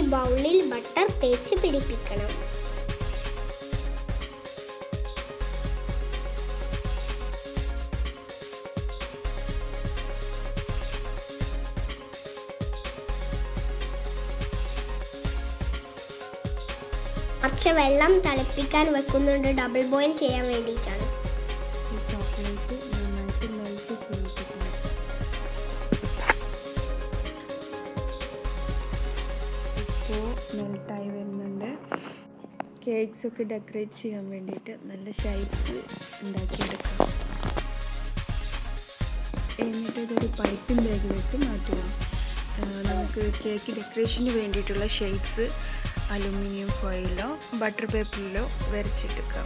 ബൗളിൽ ബട്ടർ തേച്ച് പിടിപ്പിക്കണം കുറച്ച് വെള്ളം തിളപ്പിക്കാൻ വെക്കുന്നുണ്ട് ഡബിൾ ബോയിൽ ചെയ്യാൻ വേണ്ടിയിട്ടാണ് ഈ ചോക്ലേറ്റ് നന്നായിട്ട് മെൽറ്റ് ചെയ്യിപ്പിക്കണം ഇപ്പോൾ മെൽട്ടായി വരുന്നുണ്ട് കേക്ക്സ് ഒക്കെ ഡെക്കറേറ്റ് ചെയ്യാൻ വേണ്ടിയിട്ട് നല്ല ഷൈപ്സ് ഉണ്ടാക്കിയെടുക്കാം എന്നിട്ട് ഇതൊരു പൈപ്പിംഗ് ബാഗിലേക്ക് മാറ്റുക ആ, നമുക്ക് കേക്ക് ഡെക്കറേഷന് വേണ്ടിയിട്ടുള്ള ഷേപ്സ് അലുമിനിയം ഫോയിലോ ബട്ടർ പേപ്പറിലോ വരച്ചെടുക്കാം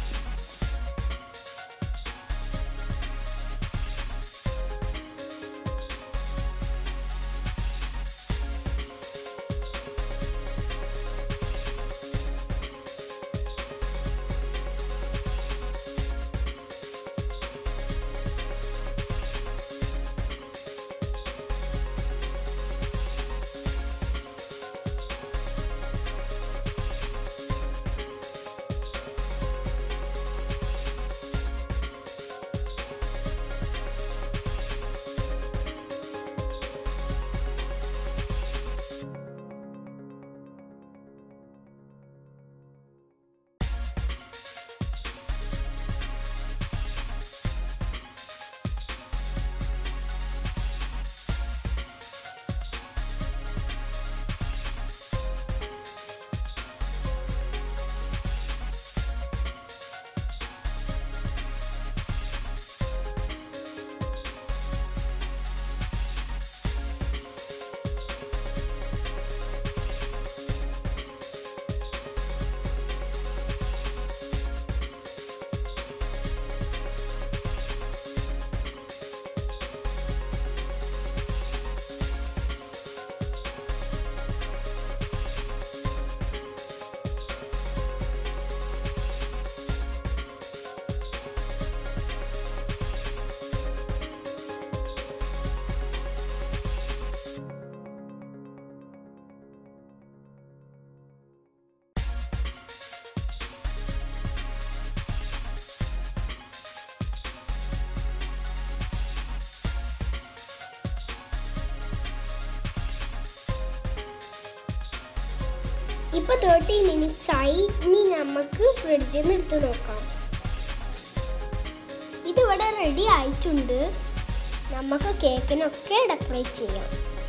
ഇപ്പൊ തേർട്ടി മിനിറ്റ്സ് ആയി ഇനി നമുക്ക് ഫ്രിഡ്ജിൽ നിന്ന് എടുത്ത് നോക്കാം ഇതിവിടെ റെഡി ആയിട്ടുണ്ട് നമുക്ക് കേക്കിനൊക്കെ ഡെക്കറേറ്റ് ചെയ്യാം